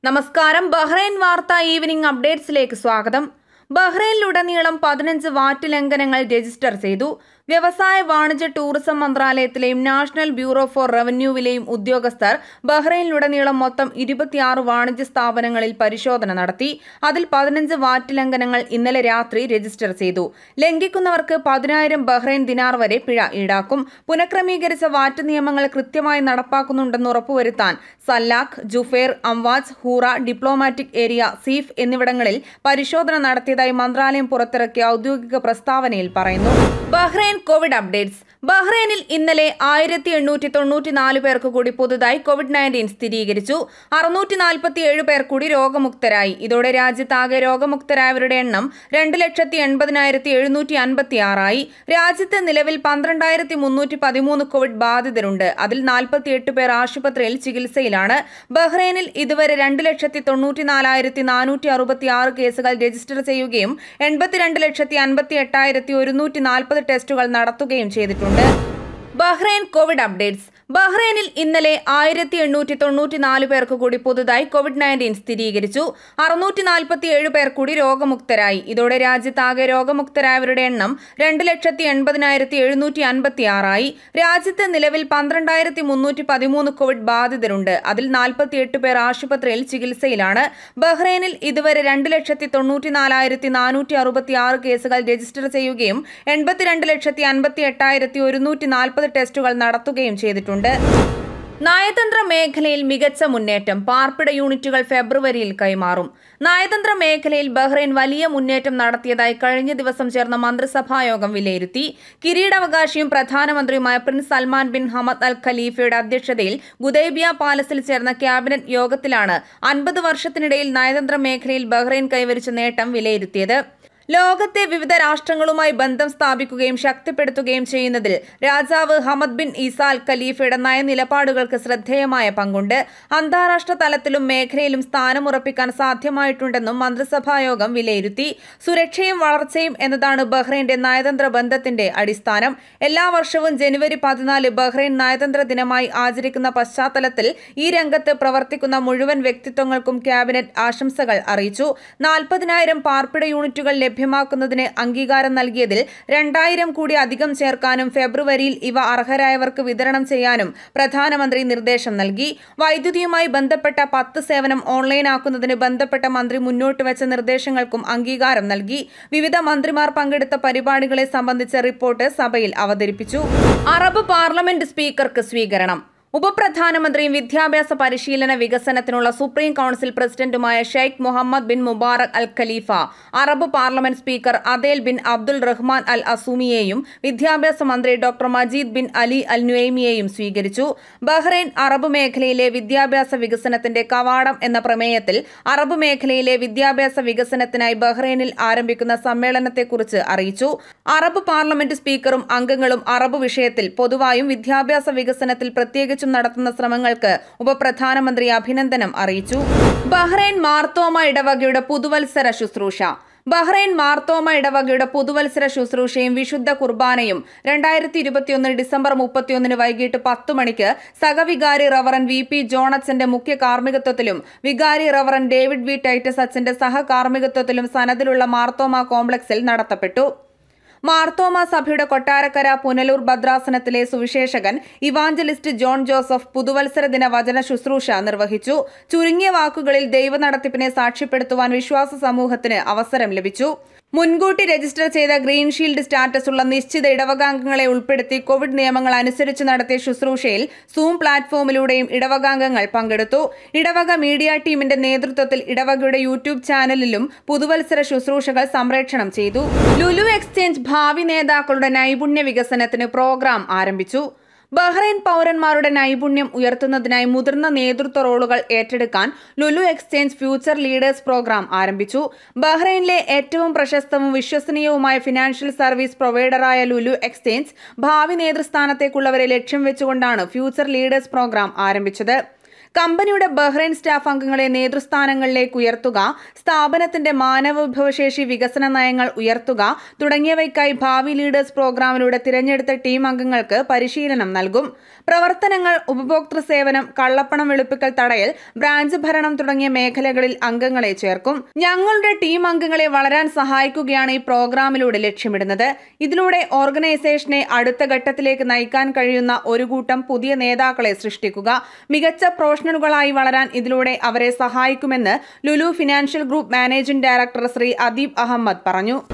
നമസ്കാരം ബഹ്റൈൻ വാർത്ത ഈവനിംഗ് അപ്ഡേറ്റ്സിലേക്ക് സ്വാഗതം ബഹ്റൈനിലുടനീളം പതിനഞ്ച് വാറ്റ് ലംഘനങ്ങൾ രജിസ്റ്റർ ചെയ്തു വ്യവസായ വാണിജ്യ ടൂറിസം മന്ത്രാലയത്തിലെയും നാഷണൽ ബ്യൂറോ ഫോർ റവന്യൂവിലെയും ഉദ്യോഗസ്ഥർ ബഹ്റൈനിലുടനീളം മൊത്തം ഇരുപത്തിയാറ് വാണിജ്യ സ്ഥാപനങ്ങളിൽ പരിശോധന നടത്തി അതിൽ പതിനഞ്ച് വാറ്റ് ലംഘനങ്ങൾ ഇന്നലെ രാത്രി രജിസ്റ്റർ ചെയ്തു ലംഘിക്കുന്നവർക്ക് പതിനായിരം ബഹ്റൈൻ ദിനാർ വരെ പിഴ ഈടാക്കും പുനഃക്രമീകരിച്ച വാറ്റ് നിയമങ്ങൾ കൃത്യമായി നടപ്പാക്കുന്നുണ്ടെന്ന് ഉറപ്പുവരുത്താൻ സല്ലാഖ് ജുഫേർ അംവാജ് ഹൂറ ഡിപ്ലോമാറ്റിക് ഏരിയ സീഫ് എന്നിവിടങ്ങളിൽ പരിശോധന നടത്തിയതായി മന്ത്രാലയം പുറത്തിറക്കിയ ഔദ്യോഗിക പ്രസ്താവനയിൽ പറയുന്നു ബഹ്റൈൻ കോവിഡ് അപ്ഡേറ്റ്സ് ബഹ്റൈനിൽ ഇന്നലെ ആയിരത്തി എണ്ണൂറ്റി തൊണ്ണൂറ്റിനാല് പേർക്ക് കൂടി പുതുതായി കോവിഡ് നയൻറ്റീൻ സ്ഥിരീകരിച്ചു അറുന്നൂറ്റി നാൽപ്പത്തിയേഴ് പേർ കൂടി രോഗമുക്തരായി ഇതോടെ രാജ്യത്താകെ രോഗമുക്തരായവരുടെ എണ്ണം രണ്ട് ലക്ഷത്തി എൺപതിനായിരത്തി എഴുന്നൂറ്റി അൻപത്തി ആറായി രാജ്യത്ത് നിലവിൽ പന്ത്രണ്ടായിരത്തി മുന്നൂറ്റി പതിമൂന്ന് കോവിഡ് ബാധിതരുണ്ട് അതിൽ നാൽപ്പത്തിയെട്ട് പേർ ആശുപത്രിയിൽ ചികിത്സയിലാണ് ബഹ്റൈനിൽ ഇതുവരെ രണ്ട് ലക്ഷത്തി തൊണ്ണൂറ്റി നാലായിരത്തി നാനൂറ്റി അറുപത്തി ആറ് കേസുകൾ രജിസ്റ്റർ ചെയ്യുകയും എൺപത്തിരണ്ട് ലക്ഷത്തി അൻപത്തി എട്ടായിരത്തി ഒരുന്നൂറ്റി നാൽപ്പത് ടെസ്റ്റുകൾ നടത്തുകയും ചെയ്തിട്ടുണ്ട് ബഹ്റൈൻ കോവിഡ് അപ്ഡേറ്റ്സ് ബഹ്റൈനിൽ ഇന്നലെ ആയിരത്തി എണ്ണൂറ്റി തൊണ്ണൂറ്റി നാല് പേർക്ക് കൂടി പുതുതായി കോവിഡ് നയൻറ്റീൻ സ്ഥിരീകരിച്ചു അറുന്നൂറ്റി നാൽപ്പത്തി ഏഴ് പേർ കൂടി രോഗമുക്തരായി ഇതോടെ രാജ്യത്താകെ രോഗമുക്തരായവരുടെ എണ്ണം രണ്ട് ലക്ഷത്തി എൺപതിനായിരത്തി എഴുന്നൂറ്റി അൻപത്തി ആറായി രാജ്യത്ത് നിലവിൽ പന്ത്രണ്ടായിരത്തി മുന്നൂറ്റി പതിമൂന്ന് കോവിഡ് ബാധിതരുണ്ട് അതിൽ നാൽപ്പത്തിയെട്ട് പേർ ആശുപത്രിയിൽ ചികിത്സയിലാണ് ബഹ്റൈനിൽ ഇതുവരെ രണ്ട് ലക്ഷത്തി തൊണ്ണൂറ്റി നാലായിരത്തി നാനൂറ്റി അറുപത്തി ആറ് കേസുകൾ രജിസ്റ്റർ ചെയ്യുകയും എൺപത്തിരണ്ട് ലക്ഷത്തി അൻപത്തി എട്ടായിരത്തി ഒരുന്നൂറ്റി നാൽപ്പത് ടെസ്റ്റുകൾ നടത്തുകയും ചെയ്തിട്ടുണ്ട് നയതന്ത്ര മേഖലയിൽ മികച്ച മുന്നേറ്റം പാർപ്പിട യൂണിറ്റുകൾ ഫെബ്രുവരിയിൽ കൈമാറും നയതന്ത്ര മേഖലയിൽ ബഹ്റൈൻ വലിയ മുന്നേറ്റം നടത്തിയതായി കഴിഞ്ഞ ദിവസം ചേർന്ന മന്ത്രിസഭായോഗം വിലയിരുത്തി കിരീടാവകാശിയും പ്രധാനമന്ത്രിയുമായ prince Salman bin Hamad Al ഖലീഫയുടെ അധ്യക്ഷതയിൽ ഗുദൈബിയ പാലസിൽ ചേർന്ന ക്യാബിനറ്റ് യോഗത്തിലാണ് അൻപത് വർഷത്തിനിടയിൽ നയതന്ത്ര മേഖലയിൽ ബഹ്റൈൻ കൈവരിച്ച നേട്ടം വിലയിരുത്തിയത് ലോകത്തെ വിവിധ രാഷ്ട്രങ്ങളുമായി ബന്ധം സ്ഥാപിക്കുകയും ശക്തിപ്പെടുത്തുകയും ചെയ്യുന്നതിൽ രാജാവ് ഹമദ് ബിൻ ഈസാൽ ഖലീഫയുടെ നയനിലപാടുകൾക്ക് ശ്രദ്ധേയമായ പങ്കുണ്ട് അന്താരാഷ്ട്ര തലത്തിലും മേഖലയിലും സ്ഥാനമുറപ്പിക്കാൻ സാധ്യമായിട്ടുണ്ടെന്നും മന്ത്രിസഭായോഗം വിലയിരുത്തി സുരക്ഷയും വളർച്ചയും എന്നതാണ് ബഹ്റൈന്റെ നയതന്ത്ര ബന്ധത്തിന്റെ അടിസ്ഥാനം എല്ലാ വർഷവും ജനുവരി പതിനാല് ബഹ്റൈൻ നയതന്ത്ര ദിനമായി ആചരിക്കുന്ന പശ്ചാത്തലത്തിൽ ഈ രംഗത്ത് പ്രവർത്തിക്കുന്ന മുഴുവൻ വ്യക്തിത്വങ്ങൾക്കും ക്യാബിനറ്റ് ആശംസകൾ അറിയിച്ചു നാൽപ്പതിനായിരം പാർപ്പിട യൂണിറ്റുകൾ ലഭ്യമാക്കുന്നതിന് അംഗീകാരം നൽകിയതിൽ രണ്ടായിരം കൂടി അധികം ചേർക്കാനും ഫെബ്രുവരിയിൽ ഇവ അർഹരായവർക്ക് വിതരണം ചെയ്യാനും പ്രധാനമന്ത്രി നിർദ്ദേശം നൽകി വൈദ്യുതിയുമായി ബന്ധപ്പെട്ട പത്ത് സേവനം ഓൺലൈനാക്കുന്നതിന് ബന്ധപ്പെട്ട മന്ത്രി മുന്നോട്ട് വെച്ച നിർദ്ദേശങ്ങൾക്കും അംഗീകാരം നൽകി വിവിധ മന്ത്രിമാർ പങ്കെടുത്ത പരിപാടികളെ സംബന്ധിച്ച റിപ്പോർട്ട് സഭയിൽ അവതരിപ്പിച്ചു അറബ് പാർലമെന്റ് സ്പീക്കർക്ക് സ്വീകരണം ഉപപ്രധാനമന്ത്രിയും വിദ്യാഭ്യാസ പരിശീലന വികസനത്തിനുള്ള സുപ്രീം കൌൺസിൽ പ്രസിഡന്റുമായ Sheikh Mohammed bin Mubarak Al Khalifa Arab parliament speaker Adel bin Abdul Rahman Al അസൂമിയെയും വിദ്യാഭ്യാസ മന്ത്രി doctor Majeed bin Ali Al നുയൈമിയെയും സ്വീകരിച്ചു ബഹ്റൈൻ അറബ് മേഖലയിലെ വിദ്യാഭ്യാസ വികസനത്തിന്റെ കവാടം എന്ന പ്രമേയത്തിൽ അറബ് മേഖലയിലെ വിദ്യാഭ്യാസ വികസനത്തിനായി ബഹ്റൈനിൽ ആരംഭിക്കുന്ന സമ്മേളനത്തെക്കുറിച്ച് അറിയിച്ചു അറബ് പാർലമെന്റ് സ്പീക്കറും അംഗങ്ങളും അറബ് വിഷയത്തിൽ പൊതുവായും വിദ്യാഭ്യാസ വികസനത്തിൽ പ്രത്യേകിച്ചും നടത്തുന്ന ശ്രമങ്ങൾക്ക് ഉപപ്രധാനമന്ത്രി അഭിനന്ദനം അറിയിച്ചു ബഹ്റൈൻ മാർത്തോമ ഇടവകയുടെ പുതുവത്സര ശുശ്രൂഷ ബഹ്റൈൻ മാർത്തോമ ഇടവകയുടെ പുതുവത്സര ശുശ്രൂഷയും വിശുദ്ധ കുർബാനയും രണ്ടായിരത്തി ഇരുപത്തിയൊന്ന് ഡിസംബർ മുപ്പത്തിയൊന്നിന് വൈകിട്ട് പത്ത് മണിക്ക് സഹവികാരി റവറൻ വി പി ജോണച്ചന്റെ മുഖ്യ കാർമ്മികത്വത്തിലും വികാരി റവറൻ ഡേവിഡ് വി ടൈറ്റസ് അച്ഛന്റെ സഹകാർമ്മികത്വത്തിലും സനദിലുള്ള മാർത്തോമ കോംപ്ലക്സിൽ നടത്തപ്പെട്ടു മാർത്തോമ സഭയുടെ കൊട്ടാരക്കര പുനലൂർ ഭദ്രാസനത്തിലെ സുവിശേഷകൻ ഇവാഞ്ചലിസ്റ്റ് ജോൺ ജോസഫ് പുതുവത്സര ദിന വചന ശുശ്രൂഷ നിർവഹിച്ചു ചുരുങ്ങിയ വാക്കുകളിൽ ദൈവ നടത്തിപ്പിനെ സാക്ഷ്യപ്പെടുത്തുവാൻ വിശ്വാസ സമൂഹത്തിന് അവസരം ലഭിച്ചു മുൻകൂട്ടി രജിസ്റ്റർ ചെയ്ത ഗ്രീൻ ഷീൽഡ് സ്റ്റാറ്റസ് ഉള്ള നിശ്ചിത ഇടവകാംഗങ്ങളെ ഉൾപ്പെടുത്തി കോവിഡ് നിയമങ്ങൾ അനുസരിച്ച് നടത്തിയ ശുശ്രൂഷയിൽ സൂം പ്ലാറ്റ്ഫോമിലൂടെയും ഇടവകാംഗങ്ങൾ പങ്കെടുത്തു ഇടവക മീഡിയ ടീമിന്റെ നേതൃത്വത്തിൽ ഇടവകയുടെ യൂട്യൂബ് ചാനലിലും പുതുവത്സര ശുശ്രൂഷകൾ സംപ്രേഷണം ചെയ്തു ലുലു എക്സ്ചേഞ്ച് ഭാവി നേതാക്കളുടെ നൈപുണ്യ വികസനത്തിന് പ്രോഗ്രാം ആരംഭിച്ചു ബഹ്റൈൻ പൗരന്മാരുടെ നൈപുണ്യം ഉയർത്തുന്നതിനായി മുതിർന്ന നേതൃത്വ റോളുകൾ ഏറ്റെടുക്കാൻ Lulu exchange future leaders programme ആരംഭിച്ചു ബഹ്റൈനിലെ ഏറ്റവും പ്രശസ്തവും വിശ്വസനീയവുമായ ഫിനാൻഷ്യൽ സർവീസ് പ്രൊവൈഡറായ ലുലു എക്സ്ചേഞ്ച് ഭാവി നേതൃസ്ഥാനത്തേക്കുള്ളവരെ ലക്ഷ്യം വെച്ചുകൊണ്ടാണ് ഫ്യൂച്ചർ ലീഡേഴ്സ് പ്രോഗ്രാം ആരംഭിച്ചത് കമ്പനിയുടെ ബഹ്റൈൻ സ്റ്റാഫ് അംഗങ്ങളെ നേതൃസ്ഥാനങ്ങളിലേക്ക് ഉയർത്തുക സ്ഥാപനത്തിന്റെ മാനവ വിഭവശേഷി വികസന നയങ്ങൾ ഉയർത്തുക തുടങ്ങിയവയ്ക്കായി ഭാവി ലീഡേഴ്സ് പ്രോഗ്രാമിലൂടെ തിരഞ്ഞെടുത്ത ടീം അംഗങ്ങൾക്ക് പരിശീലനം നൽകും പ്രവർത്തനങ്ങൾ ഉപഭോക്തൃ സേവനം കള്ളപ്പണം വെളുപ്പിക്കൽ തടയൽ ബ്രാഞ്ച് ഭരണം തുടങ്ങിയ മേഖലകളിൽ അംഗങ്ങളെ ചേർക്കും ഞങ്ങളുടെ ടീം അംഗങ്ങളെ വളരാൻ സഹായിക്കുകയാണ് ഈ പ്രോഗ്രാമിലൂടെ ലക്ഷ്യമിടുന്നത് ഇതിലൂടെ ഓർഗനൈസേഷനെ അടുത്ത ഘട്ടത്തിലേക്ക് നയിക്കാൻ കഴിയുന്ന ഒരു കൂട്ടം പുതിയ നേതാക്കളെ സൃഷ്ടിക്കുക മികച്ച പ്രൊഫഷണലുകളായി വളരാൻ ഇതിലൂടെ അവരെ സഹായിക്കുമെന്ന് Lulu financial group managing director Shri Adeeb Ahmed പറഞ്ഞു